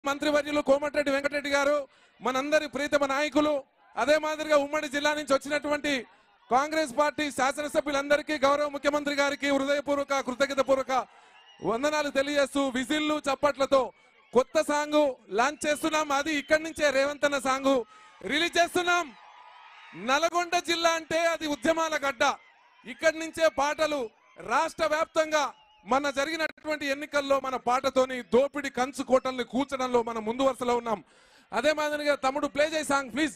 మంత్రివర్యులు కోమటిరెడ్డి వెంకటరెడ్డి గారు మనందరి ప్రీతమ నాయకులు అదే మాదిరిగా ఉమ్మడి జిల్లా నుంచి వచ్చినటువంటి కాంగ్రెస్ పార్టీ శాసనసభ్యులందరికీ గౌరవ ముఖ్యమంత్రి గారికి హృదయపూర్వక కృతజ్ఞతపూర్వక వందనాలు తెలియజేస్తూ విజిల్లు చప్పట్లతో కొత్త సాంగు లాంచ్ చేస్తున్నాం అది ఇక్కడి నుంచే రేవంత్ అన్న సాంగు రిలీజ్ చేస్తున్నాం నల్గొండ జిల్లా అంటే అది ఉద్యమాల గడ్డ ఇక్కడి నుంచే పాటలు రాష్ట్ర వ్యాప్తంగా మన జరిగినటువంటి ఎన్నికల్లో మన పాటతోని దోపిడి కంచు కోటల్ని కూర్చడంలో మనం ముందు వరుసలో ఉన్నాం అదే మాదిరిగా తమ్ముడు ప్లే చేయి సాంగ్ ప్లీజ్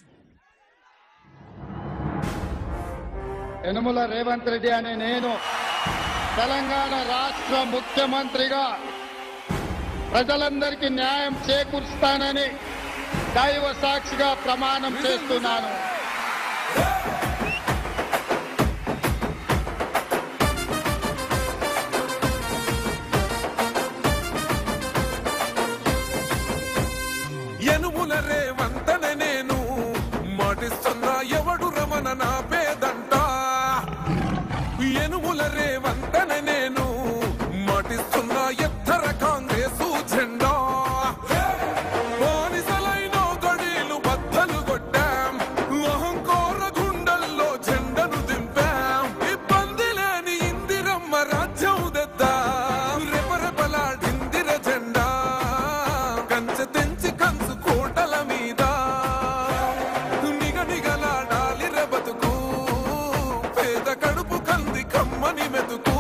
యనుమల రేవంత్ రెడ్డి అనే నేను తెలంగాణ రాష్ట్ర ముఖ్యమంత్రిగా ప్రజలందరికీ న్యాయం చేకూరుస్తానని దైవ సాక్షిగా ప్రమాణం చేస్తున్నాను ఎనుముల రేవంతనే నేను మాటిస్తున్నా ఎవడు రమణ నా పేదంట ఎనుముల రేవంతనే నేను మాటిస్తున్నా ఎత్తర కాంగ్రెసు జెండా బానిసలైన గడీలు బద్దలు కొట్టాం అహంకోర గుండెల్లో జెండను దింపాం ఇబ్బంది లేని ఇందిరమ్మ రాజ్యం తెద్దాం రెపరెపలాడిందిర జెండా కంచె తెంచి కంచు కోటల మీద నిగ నిగలాడాలి బతుకు పేద కడుపు కంది కమ్మని మెతుకు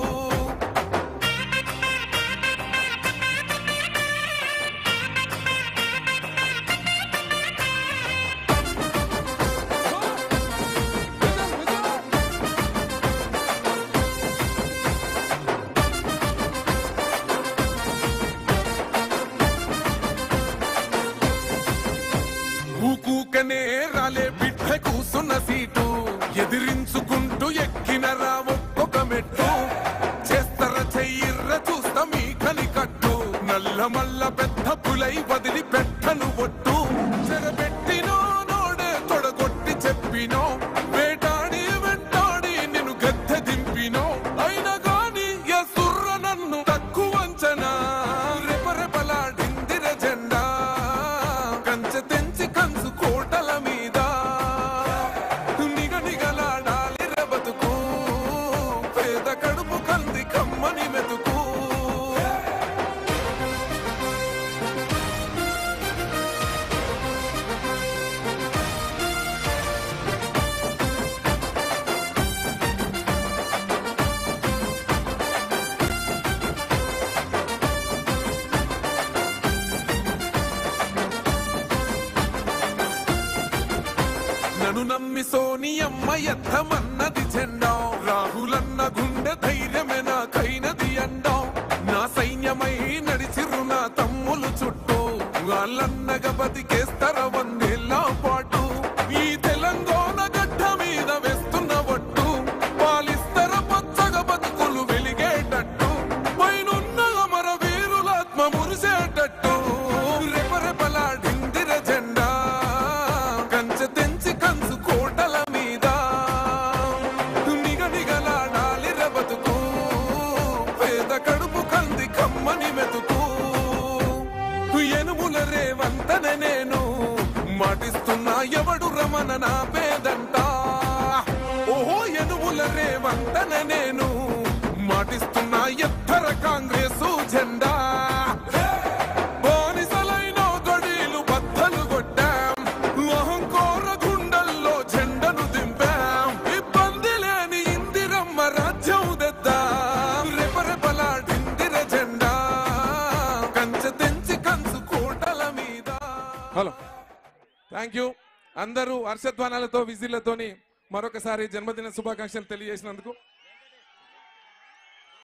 ఊకూకనే రాలే బిడ్డ కూసున్న సీటు ఎదిరించుకుంటూ ఎక్కిన రా ఒక్కొక్క మెట్టు చేస్తర చెయ్యిర్ర చూస్తా మీ కని కట్టు నల్ల మల్ల పెద్ద పులై వదిలి పెట్టను ఒట్టు చెరబెట్టినో నోడే తొడగొట్టి చెప్పినో వేటాడి వెంటాడి నిన్ను గద్దె దింపినో అయినా గాని ఎసుర్ర నన్ను తక్కువ అంచనా రెపరెపలాడిందిర జెండా కంచె తెంచి కంచు కోటల మీద నిగ నిగలాడాలి బతుకు పేద కడుపు కంది కమ్మని మెతుకు నన్ను నమ్మి సోనియమ్మ ఎత్తమన్నది జెండా రాహులన్న గుండె ధైర్యమే నాకైనది అండా నా సైన్యమై నడిచిరు నా తమ్ములు చుట్టూ వాళ్ళన్నగా బతికేస్తర వందేళ్ళ పాటు ఈ తెలంగాణ గడ్డ మీద వేస్తున్న ఒట్టు పాలిస్తర పచ్చగా బతుకులు వెలిగేటట్టు పైనున్న అమర వీరులాత్మ మురిసేటట్టు రెపరెపలాడిందిర జెండా కంచె తెంచి కంచు కోటల మీద నిగ నిగలాడాలి బతుకు పేద కడుపు కంది కమ్మని మెతుకు ఎనుముల రేవంతన నేను మాటిస్తున్నా ఎవడు రమణ నా పేదంట ఓహో ఎనుముల రేవంతన నేను మాటిస్తున్నా ఎత్తర కాంగ్రెసు జెండా బానిసలైన గడీలు బద్దలు కొట్టాం అహంకోర గుండెల్లో జెండను దింపాం ఇబ్బంది లేని ఇందిరమ్మ రాజ్యం తెద్దాం రెపరెపలాడిందిర జెండా కంచె తెంచి కంచు కోటల మీద హలో థ్యాంక్ యూ అందరూ హర్షధ్వానాలతో విజిల్లతోని మరొకసారి జన్మదిన శుభాకాంక్షలు తెలియజేసినందుకు